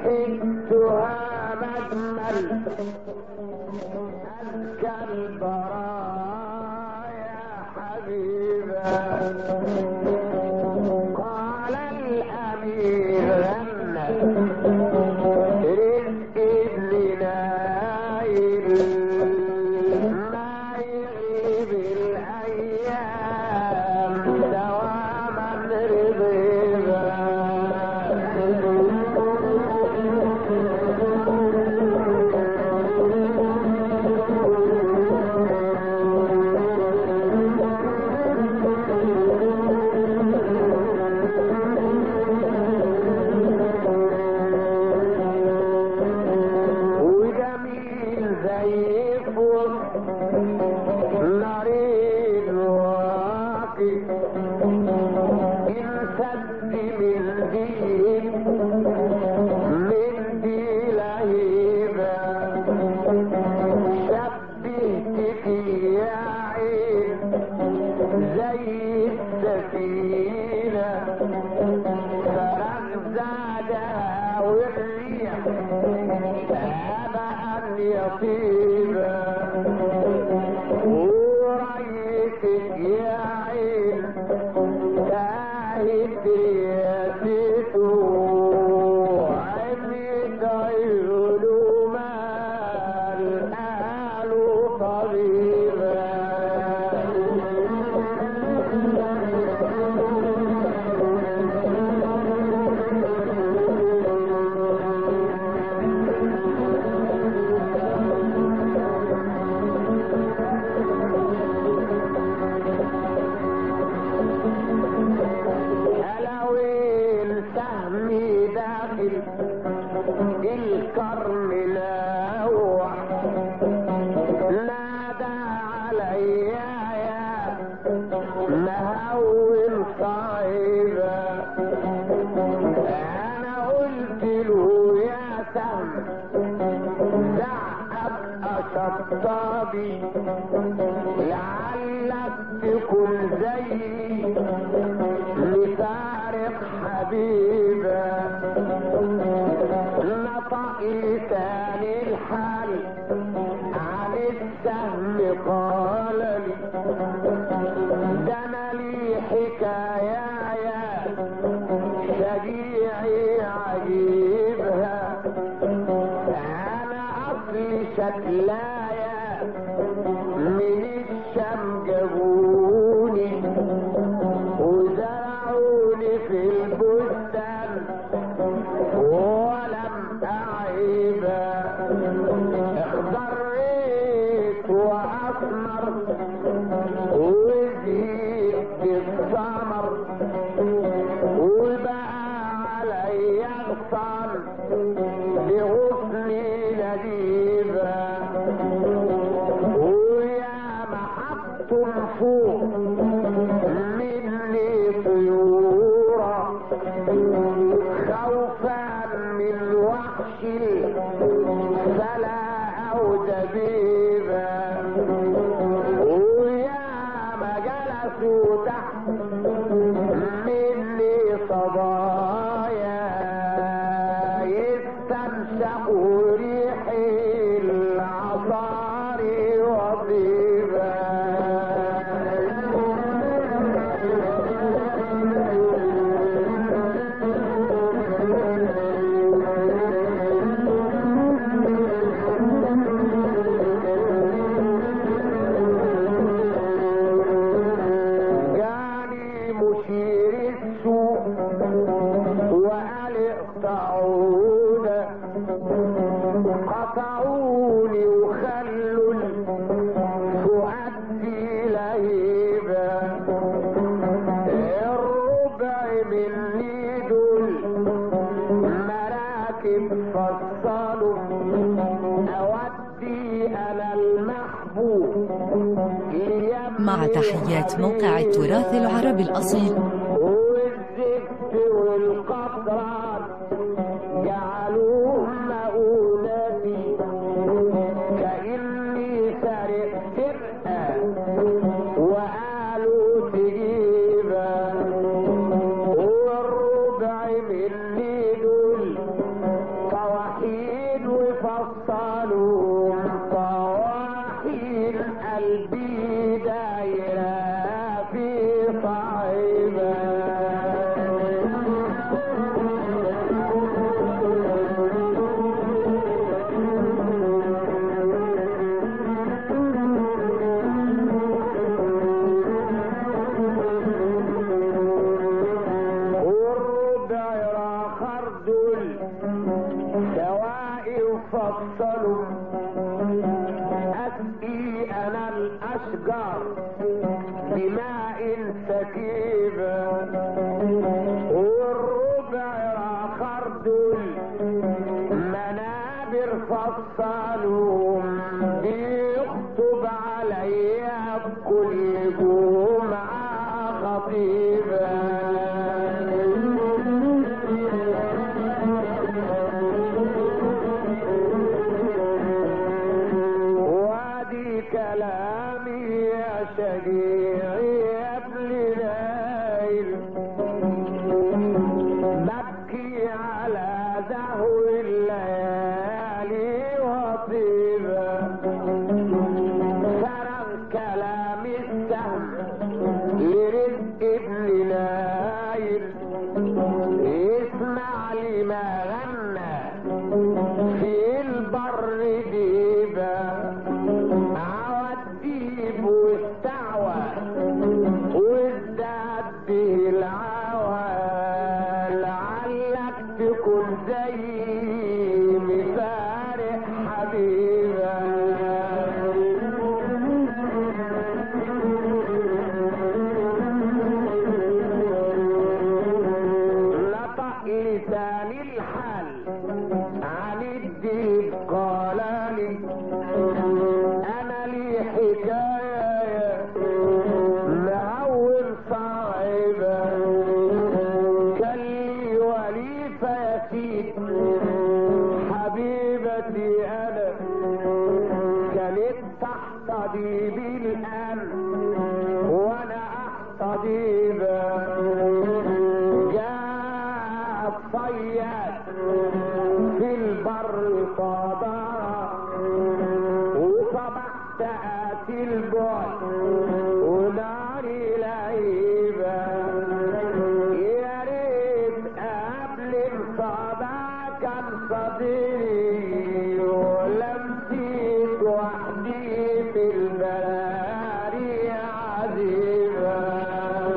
وحدتها مجمل أذكى البرايا حبيبا قال الأمير غنى رزق ابن نايل ما يغيب الأيام دواما وجميل زي فوق نارين واقي انسد من دين من دي لهيبة شبهتك يا عين زي السفينة فرزادها والريح تابعا يطيبا وريتك يا عين تاهت رياسته عميت عيونه ما الآل هلاوين سهمي داخل الكرم لاوح نادى عليا يا مهون صعيبة انا قلت له يا سهم زعق اشطابي لعلك تكون زيي لفارق حبيبة نطق لسان الحال عن السهم قال لي ده انا لي حكاية يا شجيعي عجيبها انا اصلي شكلايا من الشام جابوني وزرعوني في البستان ولم أعيبا اخضريت وأسمر وزهيت بالسمر وبقى علي أغصان بغصني لذيذا ويا محطم فوق مني طيورا خوفا من وحش فلا او دبيبا ويا ما جلسوا تحت مني صبايا يستنشقوا ريح العصاري وطيبا جاني مشير السوق وقال اقطعونا قطعوني وخلوا فؤادي لهيبة الربع مني دول مراكب فصلوا اودي انا المحبوب ليم مع تحيات موقع التراث العربي الأصيل والزفت والقطران جعلوه مؤونتي كأني سارق سرقة وقالوا تجيبا والربع مني دول فصلوا أسقي أنا الأشجار بماء سكيبا والربع آخر دول منابر فصلوا بيخطب عليا بكل جمعة خطيبا وادي كلامي يا شجيعي يا ابن ليل ببكي على زهو الليالي وطيبة ترى كلام السهم لرزق ابن نايل اسمع لي ما غنى في البر ديبة عوى الديب واستعوى وازداد به العوى لعلك تكون زي مفارق حبيبة نطق لسان الحال عن الدين قال لي انا لي حكايه مهول صعبه كان لي وليفه يا سيد حبيبتي انا كانت تحتضيبي الان وانا احتضيبها جاء الصياد في البر صدى وصبحت آتي البعد وناري لعيبة يا ريت قبل الصدى كان صديقي ولمسيت وحدي في البراري عذيبة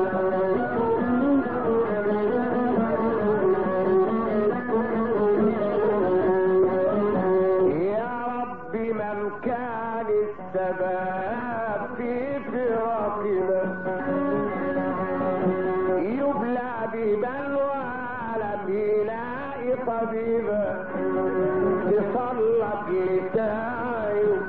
يا رب من كان السبب في فراقنا يبلى ببلوى لم يلاقي طبيبا تصلب لتايه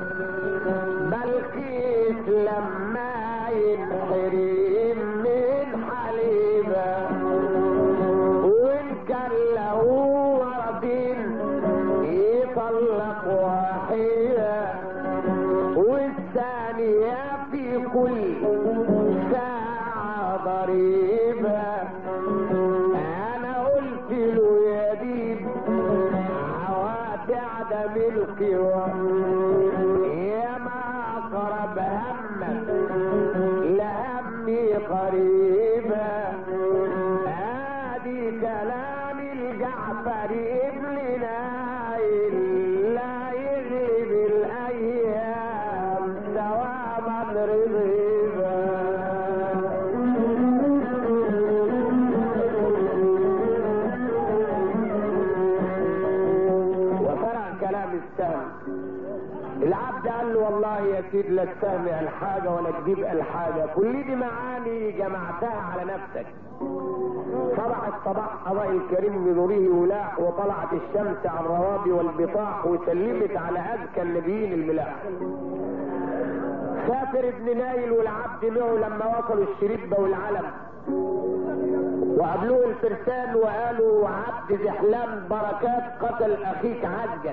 بلقيت لما ينحرم من حليبه وان كان له ولدين يطلق واحدة والثانية في كل ساعة ضريبة أنا قلت له يا ديب عواد عدم القوى يا ما أقرب همك لهمي قريبة ادي كلام الجعفر ابن نايل لا يغلب الايام ثوابا رضيبا وترى كلام السهم العبد قال له والله يا سيد لا تسمع الحاجة ولا تجيب الحاجة كل دي معاني جمعتها على نفسك صبح الصباح قضاء الكريم بنوره ولاح وطلعت الشمس على الروابي والبطاح وسلمت على اذكى النبيين الملاح سافر ابن نايل والعبد معه لما وصلوا الشريبة والعلم وقابلوه الفرسان وقالوا عبد زحلان بركات قتل اخيك عزجا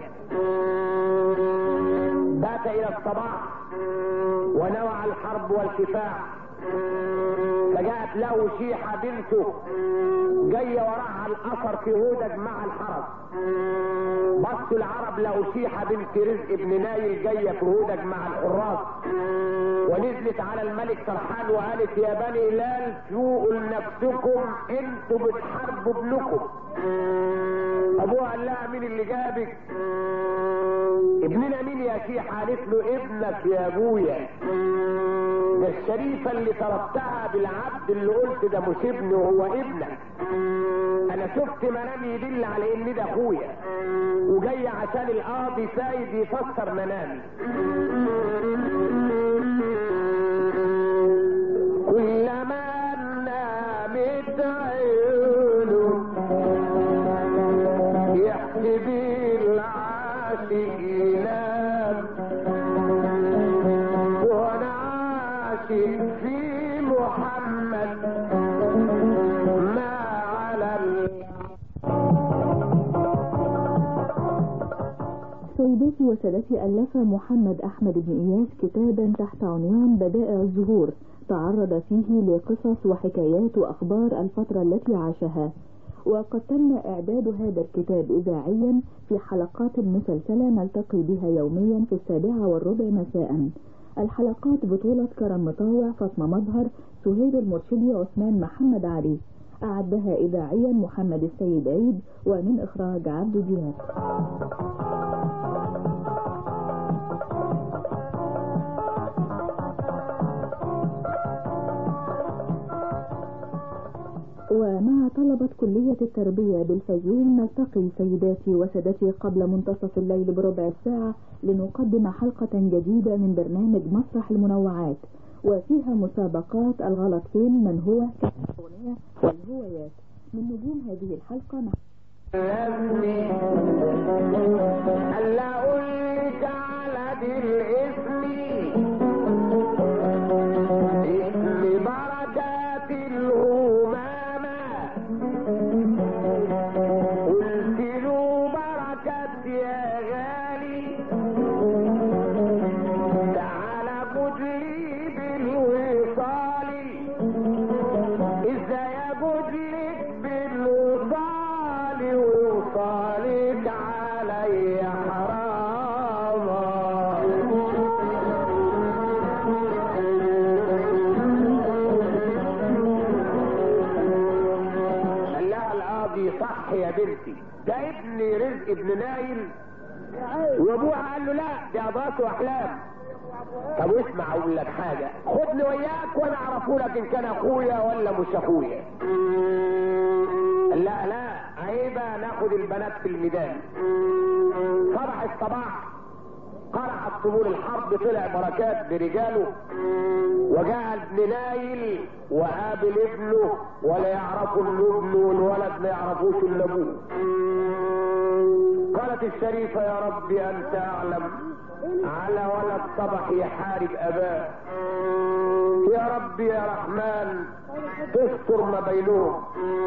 بات الى الصباح ونوع الحرب والكفاح فجاءت له شيحة بنته جاية وراها الأثر في هودج مع الحرس بص العرب لقوا شيحة بنت رزق ابن نايل جاية في هودج مع الحراس ونزلت على الملك سرحان وقالت يا بني لال سوقوا لنفسكم انتوا بتحاربوا ابنكم ابوها قال لها مين اللي جابك ابننا مين يا شيحة قالت له ابنك يا ابويا ده الشريفة اللي طلبتها بالعبد اللي قلت ده مش ابني وهو ابنك انا شفت منام يدل على ان ده اخويا وجاي على عشان القاضي سايد يفسر منامي كلما نامت عيونه يحسب العاشق ينام وانا عاشق في محمد ما على ال... سيداتي وسادتي ألف محمد أحمد بن إياس كتابا تحت عنوان بدائع الزهور تعرض فيه لقصص وحكايات وأخبار الفترة التي عاشها وقد تم إعداد هذا الكتاب إذاعيا في حلقات مسلسلة نلتقي بها يوميا في السابعة والربع مساء الحلقات بطولة كرم مطاوع فاطمة مظهر سهير المرشدي عثمان محمد علي أعدها إذاعيا محمد السيد عيد ومن إخراج عبد دياب ومع طلبة كلية التربية بالفيوم نلتقي سيداتي وسادتي قبل منتصف الليل بربع ساعة لنقدم حلقة جديدة من برنامج مسرح المنوعات وفيها مسابقات الغلط فين من هو كالأغنية والهوايات من نجوم هذه الحلقة مع لمي ألا أقول لك على دي الاسم اسم بركات الهمامة قلت له بركات يا غالي تعالى خد لي بالوصال ازاي اجود لك بالوصال ووصالك علي حرام قال لها القاضي صح يا بنتي ده ابني رزق ابن نايل وابوها قال له لا دي اضغاث واحلام طب اسمع اقول لك حاجه خدني وياك وانا اعرفه لك ان كان اخويا ولا مش اخويا لا لا عيبه ناخد البنات في الميدان صبح الصباح قرع الطبول الحرب طلع بركات برجاله وجاء ابن نايل وقابل ابنه ولا يعرفوا انه ابنه والولد ما يعرفوش الا ابوه قالت الشريفة يا رب أنت أعلم على ولد صبح يحارب أباه يا رب يا رحمن تستر ما بينهم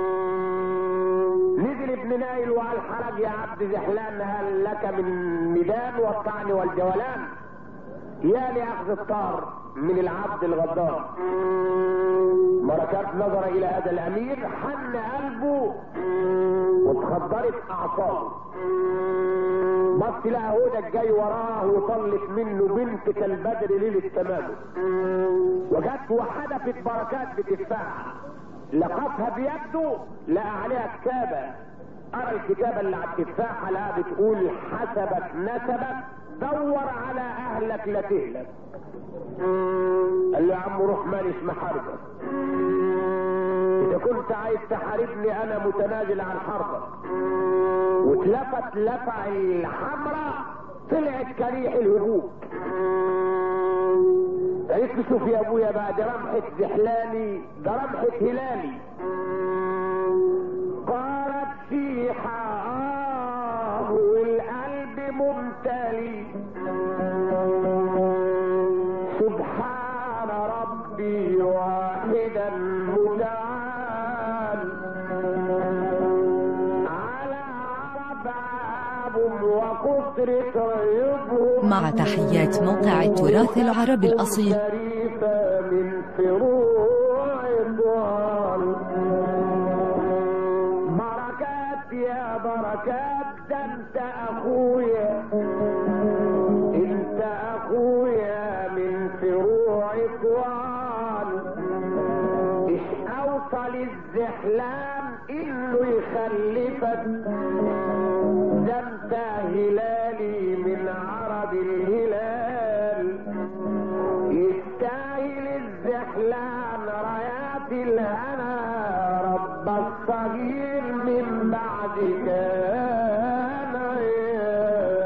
نزل ابن نايل وقال حرج يا عبد زحلان هل لك من ميدان والطعن والجولان يا لأخذ الطار من العبد الغدار بركات نظر إلى هذا الأمير حن قلبه واتخدرت أعصابه بص لقى هدى جاي وراه وطلت منه بنت كالبدر ليلة تمامه وجت وحدفت بركات بتفاح لقفها بيده لقى عليها كتابة أرى الكتابة اللي على التفاحة لقى بتقول حسبك نسبك دور على أهلك لا تهلك قال له يا عم روح ماليش محاربك إذا كنت عايز تحاربني أنا متنازل عن حربك واتلفت لفع الحمراء طلعت كريح الهبوب قالت له شوف يا ابويا بقى ده رمحة زحلاني ده رمحة هلالي قالت في حاه والقلب ممتلي سبحان ربي واحدا متعال على عرب عاب وكثرة عيوبهم مع تحيات موقع التراث العربي الأصيل شريفة من فروع الضال بركات يا بركات ده انت اخويا انت اخويا من فروع طوال ايش اوصل الزحلام انه يخلفك ده انت هلالي من عرب الهلال يستاهل الزحلان رايات الهنا رب الصغير من بعد كان عيال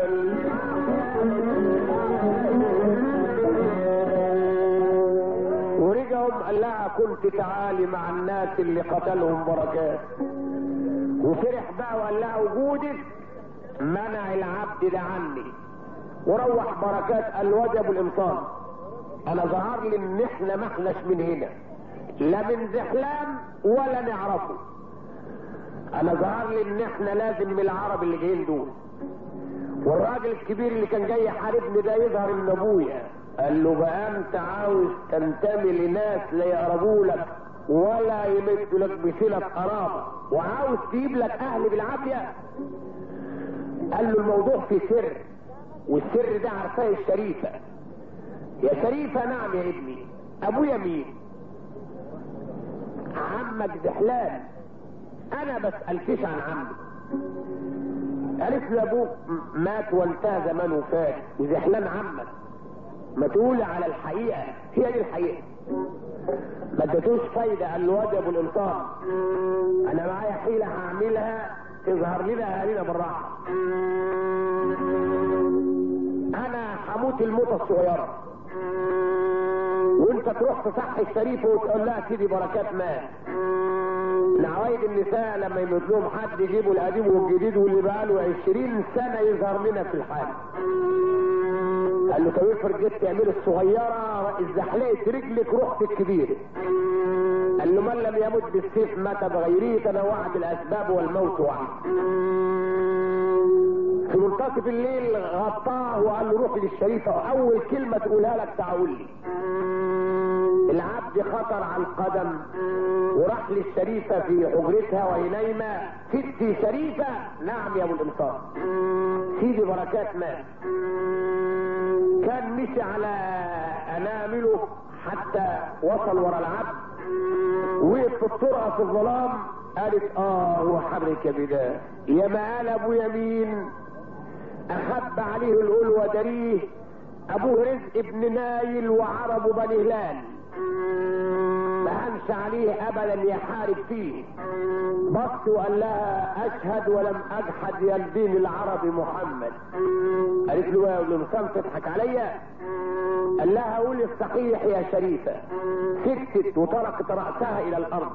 قال لها كنت تعالي مع الناس اللي قتلهم بركات وفرح بقى وقال لها وجودك منع العبد ده عني وروح بركات قال وجب الامطار انا ظهر لي ان احنا ما احناش من هنا لا من زحلام ولا نعرفه انا ظهر لي ان احنا لازم من العرب اللي جايين دول والراجل الكبير اللي كان جاي يحاربني ده يظهر ان ابويا قال له بقى انت عاوز تنتمي لناس لا يقربوا لك ولا يمدوا لك بصله قرابه وعاوز تجيب لك اهل بالعافيه قال له الموضوع في سر والسر ده عارفاه الشريفه يا شريفه نعم يا ابني ابويا مين عمك زحلان انا بسألكش عن عمي قالت له ابوك مات وانتهى زمانه فات وزحلان عمك ما تقول على الحقيقة هي دي الحقيقة ما اديتوش فايدة قال له وجب الامطار انا معايا حيلة هعملها تظهر لنا اهالينا بالراحة انا هموت الموتة الصغيرة وانت تروح تصحي الشريفة وتقول لها سيدي بركات مات العوايد النساء لما يموت لهم حد يجيبوا القديم والجديد واللي بقاله 20 سنة يظهر لنا في الحال قال له طب افرض جيت تعمل الصغيرة ازحلقت رجلك رحت الكبيرة قال له من لم يمت بالسيف مات بغيره تنوعت الاسباب والموت واحد في منتصف الليل غطاه وقال له روح للشريفة اول كلمة تقولها لك تعال لي العبد خطر على القدم وراح للشريفة في حجرتها وهي نايمة ستي شريفة نعم يا ابو الامطار سيدي بركات مات كان مشي على انامله حتى وصل ورا العبد وقف في الطرقة في الظلام قالت اه وحرك بدا يا ما قال ابو يمين اخب عليه القول ودريه ابوه رزق ابن نايل وعرب بني هلال ما هنش عليه ابدا يحارب فيه بص وقال لها اشهد ولم اجحد يا الدين العربي محمد قالت له يا ابن مسام تضحك عليا قال لها قولي الصحيح يا شريفة سكتت وتركت رأسها الى الارض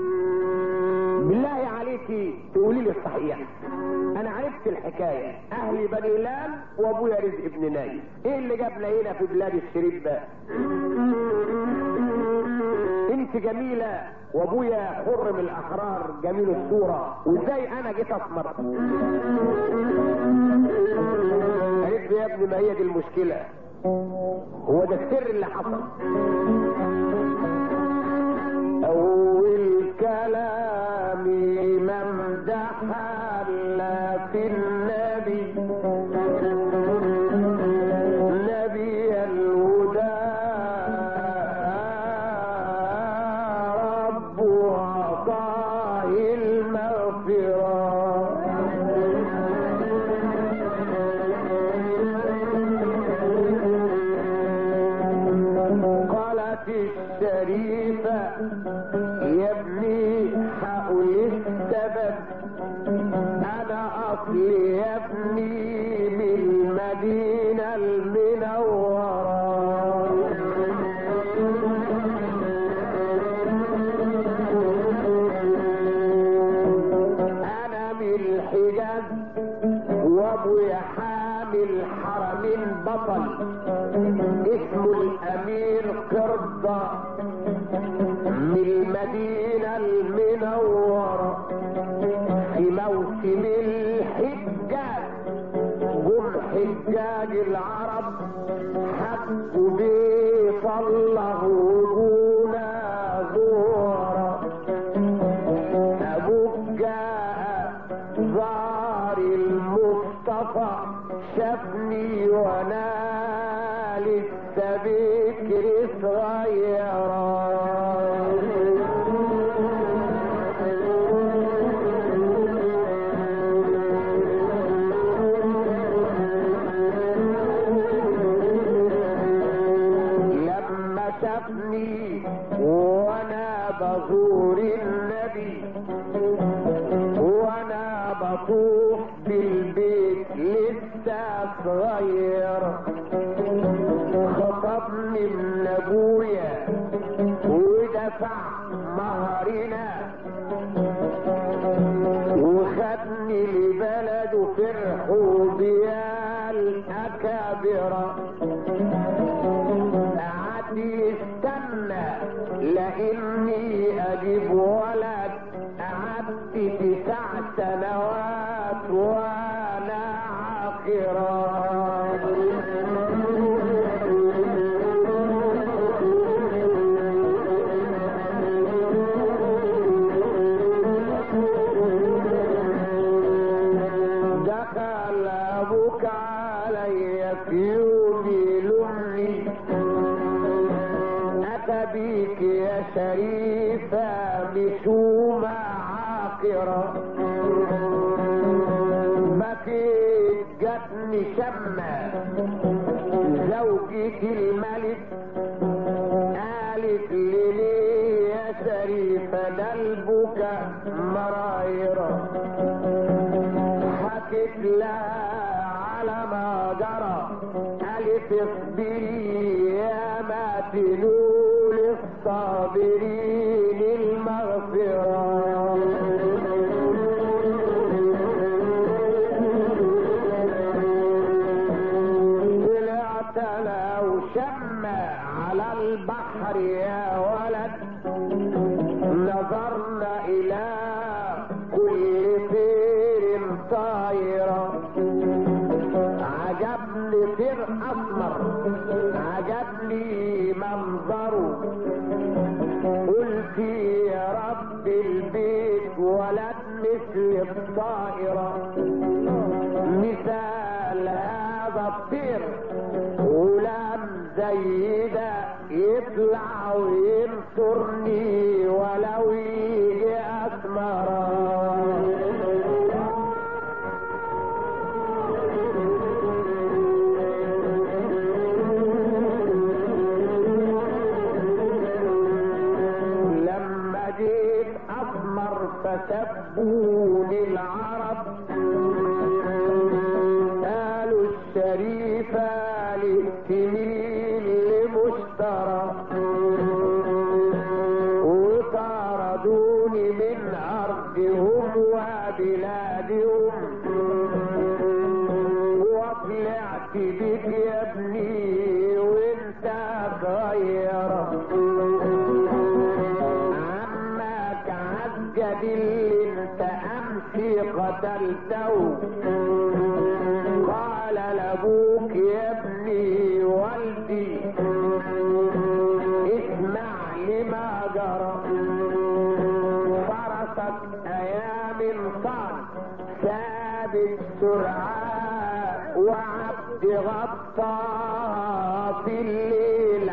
بالله عليكي تقولي لي الصحيح انا عرفت الحكاية اهلي بني هلال وابويا رزق ابن نايل ايه اللي جابنا هنا في بلاد الشريف ده انت جميلة وابويا حر من الاحرار جميل الصورة وازاي انا جيت اسمر قالت له يا ابني ما هي دي المشكلة هو ده السر اللي حصل اول كلامي ممدحا لا في النبي نبي الهدى رب عطاه المغفرة قالت الشريفة يا ابني حقل السبب انا اصلي يا ابني من المدينة المنورة انا من الحجاز وابويا حامل حرمين بطل اسمه الامير قرضة من المدينة المنورة في موسم الحجاج جم حجاج العرب حبوا بيت الله وجونا زورا ابوك جاء زار المصطفى شافني وانا لسه بكر صغيرة لما شافني وانا بزور النبي وانا بطوف بالبيت لسه صغير خطبني من ابويا وده دفع مهرنا وخدني لبلده فرحوا بيا الأكابرة قعد يستنى لاني اجيب ولد قعدت تسع سنوات وانا عاقرة دخل ابوك علي في يوم لمني أتى بيك يا شريفة بشومة عاقرة بكيت جاتني شمة زوجة الملك قالت لي ليه يا شريفة ده البكا مرايرة حكت لها على ما جرى قالت اصبري يا ما تنول الصابرين المغفرة طلعت انا وشمة على البحر يا ولد نظرنا الى كل طير طايرة عجبني طير اسمر عجبني منظره قلت يا رب البيت ولد مثل الطائرة مثال هذا الطير غلام زي ده يطلع وينصرني ولو يجي اسمرا لما جيت اسمر فسبوني العرب قالوا الشريفة للتميل لمشترى وطردوني من أرضهم وبلادهم وطلعت بك يا ابني وانت غيرة عمك عجب اللي انت امسي قتلته قال لابوك يا ابني والدي اسمع لما جرى فرسك ايام صار ثابت سرعة وعبد غطى في الليل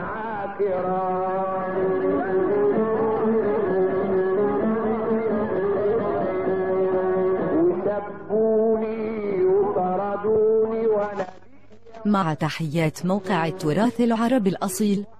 عاكرة وسبوني وطردوني وانا مع تحيات موقع التراث العربي الأصيل